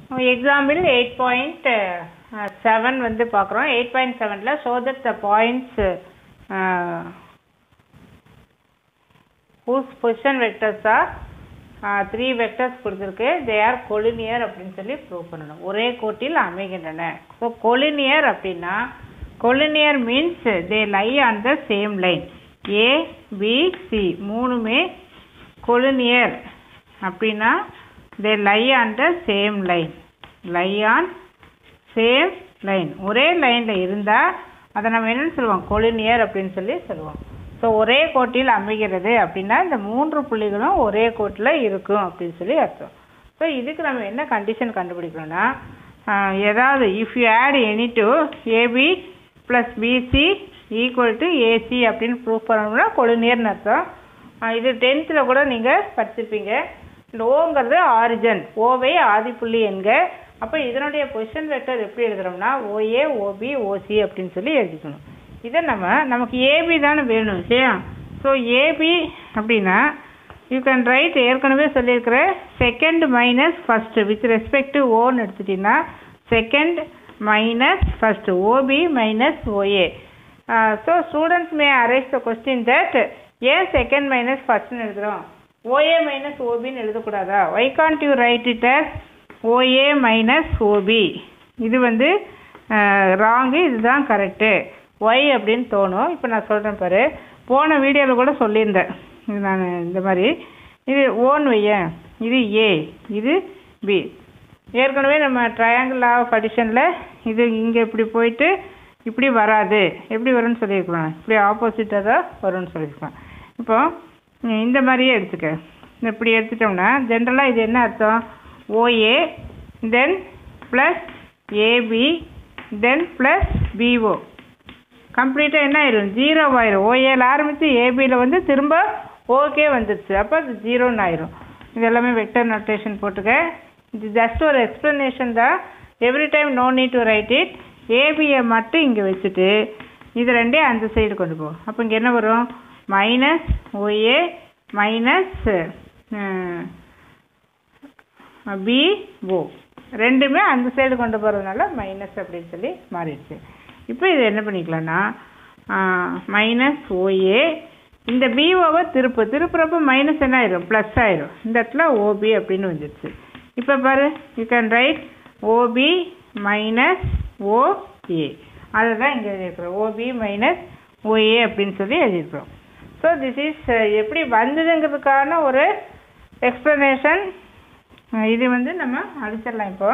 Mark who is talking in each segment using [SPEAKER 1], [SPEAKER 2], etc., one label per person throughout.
[SPEAKER 1] example eight point seven வந்து பார்க்குறோம் eight point செவனில் show that the points whose position vectors are three vectors கொடுத்துருக்கு they are collinear அப்படின்னு சொல்லி prove பண்ணணும் ஒரே கோட்டில் அமைகின்றன ஸோ கொலினியர் அப்படின்னா collinear means they lie on the same line A B C மூணுமே கொலினியர் அப்படின்னா they lie on the same line lie on same line ஒரே லைனில் இருந்தால் அதை நம்ம என்னன்னு சொல்லுவோம் கொலினியர் அப்படின்னு சொல்லி சொல்லுவோம் ஸோ ஒரே கோட்டில் அமைகிறது அப்படின்னா இந்த மூன்று புள்ளிகளும் ஒரே கோட்டில் இருக்கும் அப்படின்னு சொல்லி அர்த்தம் ஸோ இதுக்கு நம்ம என்ன கண்டிஷன் கண்டுபிடிக்கணும்னா ஆஹ், ஏதாவது if you add any two AB plus BC equal to AC அப்படின்னு ப்ரூவ் பண்ணணும்னா கொலினியர்னு அர்த்தம் ஆஹ், இது டென்த்தில் கூட நீங்கள் படிச்சிருப்பீங்க இந்த ஓங்கிறது ஆரிஜன் ஓவை ஆதிப்புள்ளி என்க அப்போ இதனுடைய பொசிஷன் வெக்டர் எப்படி எழுதுறோம்னா ஓஏ ஓபி ஓசி அப்படின்னு சொல்லி எழுதிக்கணும் இதை நம்ம நமக்கு ஏபி தானே வேணும் இல்லையா ஸோ ஏபி அப்படின்னா யூ கேன் ரைட் ஏற்கனவே சொல்லியிருக்கிற second minus first with respect to ஓன்னு எடுத்துட்டீங்கன்னா second minus first OB minus OA so students may arise the question that ஏன் செகண்ட் மைனஸ் ஃபஸ்ட்னு எழுதுகிறோம் ஓஏ மைனஸ் ஓபின்னு எழுதக்கூடாதா why can't you write it as OA minus OB இது வந்து wrong இதுதான் கரெக்டு ஒய் அப்படின்னு தோணும் இப்போ நான் சொல்கிறேன் பாரு போன வீடியோவில் கூட சொல்லியிருந்தேன் இது நான் இந்த மாதிரி இது ஓன் வையேன் இது ஏ இது பி ஏற்கனவே நம்ம ட்ரையாங்கிள் ஆஃப் அடிஷனில் இது இங்கே இப்படி போயிட்டு இப்படி வராது எப்படி வரும்னு சொல்லியிருக்கலாம் இப்படி ஆப்போசிட்டாக தான் வரும்னு சொல்லியிருக்கலாம் இப்போ நீ இந்த மாதிரியே எடுத்துக்க இப்படி எடுத்துட்டோம்னா ஜென்ரலாக இது என்ன அர்த்தம் OA then plus AB then plus BO கம்ப்ளீட்டாக என்ன ஆயிரும் ஜீரோ ஆயிரும் ஓஏல ஆரம்பித்து ஏபியில் வந்து திரும்ப ஓகே வந்துடுச்சு அப்போ அது ஜீரோன்னு ஆயிரும் இது எல்லாமே வெக்டர் நோட்டேஷன் போட்டுக்க இது ஜஸ்ட் ஒரு எக்ஸ்ப்ளனேஷன் தான் every time no need to write it ஏபியை மட்டும் இங்கே வச்சுட்டு இது ரெண்டே அந்த சைடு கொண்டு போ அப்போ இங்கே என்ன வரும் மைனஸ் ஓஏ மைனஸ் பிஓ ரெண்டுமே அந்த சைடு கொண்டு போகிறதுனால மைனஸ் அப்படின்னு சொல்லி மாறிடுச்சு இப்போ இது என்ன பண்ணிக்கலாம்னா மைனஸ் ஓஏ இந்த பிஓவை திருப்பு திருப்புறப்ப மைனஸ் என்ன ஆயிரும் ப்ளஸ் ஆயிரும் இந்த இடத்துல ஓபி அப்படின்னு வந்துடுச்சு இப்போ பாரு you can write OB minus OA அதை தான் இங்கே எழுதியிருக்கிறோம் ஓபி மைனஸ் ஓஏ அப்படின்னு சொல்லி எழுதியிருக்கிறோம் ஸோ திஸ் இஸ் எப்படி வந்ததுங்கிறதுக்கான ஒரு எக்ஸ்ப்ளனேஷன் இது வந்து நம்ம அடிச்சிடலாம் இப்போ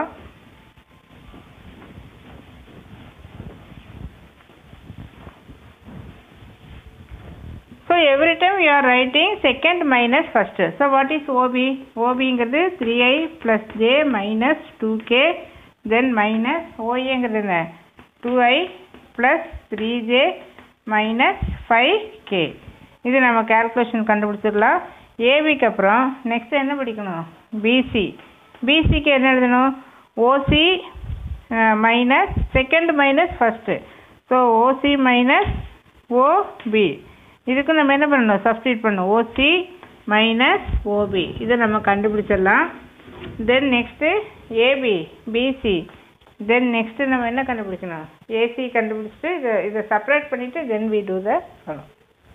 [SPEAKER 1] so every time you are writing second minus first so what is OB ஓபிங்கிறது three I plus J minus two K then minus ஓஏங்கிறது என்ன two I plus three J minus five K இது நம்ம கேல்குலேஷன் கண்டுபிடிச்சிடலாம் ஏபிக்கு அப்புறம் next என்ன படிக்கணும் PC பிசிக்கு என்ன எழுதணும் OC minus second minus first so OC minus OB இதுக்கு நம்ம என்ன பண்ணணும் சப்ஸ்டியூட் பண்ணணும் ஓசி மைனஸ் ஓபி இதை நம்ம கண்டுபிடிச்சிடலாம் then next AB BC then next நம்ம என்ன கண்டுபிடிக்கணும் ஏசி கண்டுபிடிச்சிட்டு இதை இதை செப்பரேட் பண்ணிவிட்டு தென் வி டூ த சொல்லணும்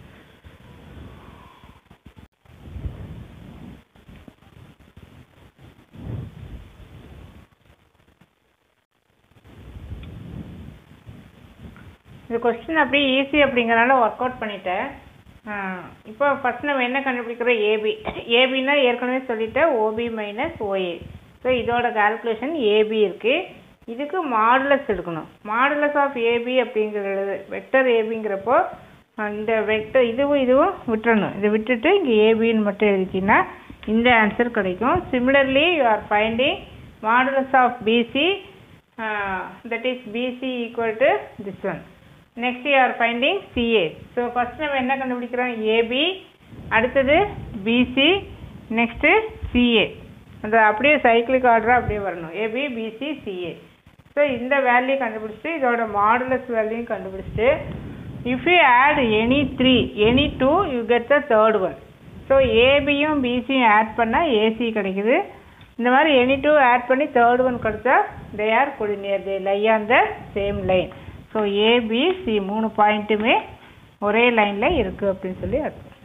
[SPEAKER 1] இந்த கொஸ்டின் அப்படியே ஈஸி அப்படிங்கிறனால ஒர்க் அவுட் பண்ணிட்டேன் இப்போ ஃபஸ்ட் நம்ம என்ன கண்டுபிடிக்கிறோம் ஏபி ஏபின்னா ஏற்கனவே சொல்லிட்டேன் ஓபி மைனஸ் ஓஏ ஸோ இதோட கால்குலேஷன் ஏபி இருக்குது இதுக்கு மாடுலஸ் எடுக்கணும் மாடுலஸ் ஆஃப் ஏபி அப்படிங்கிறது வெக்டர் ஏபிங்கிறப்போ இந்த வெக்டர் இதுவும் இதுவும் விட்டுறணும் இதை விட்டுட்டு இங்கே ஏபின்னு மட்டும் எழுதிச்சின்னா இந்த ஆன்சர் கிடைக்கும் similarly you are finding modulus of BC that is BC equal to this one next you are finding CA so first நம்ம என்ன கண்டுபிடிக்கிறோம் ஏபி அடுத்தது பிசி நெக்ஸ்ட்டு சிஏ அந்த அப்படியே சைக்கிளிக் ஆர்டராக அப்படியே வரணும் ஏபி பிசி சிஏ ஸோ இந்த வேல்யூ கண்டுபிடிச்சிட்டு இதோட மாடுலஸ் வேல்யூயும் கண்டுபிடிச்சிட்டு if you add any three any two you get the third one so ஏபியும் பிசியும் ஆட் பண்ணால் ஏசி கிடைக்குது இந்த மாதிரி எனி டூ ஆட் பண்ணி தேர்ட் ஒன் கிடச்சா they are collinear they lie on the same line so ABC மூணு பாயிண்ட்டுமே ஒரே லைனில் இருக்குது அப்படின்னு சொல்லி அர்த்தம்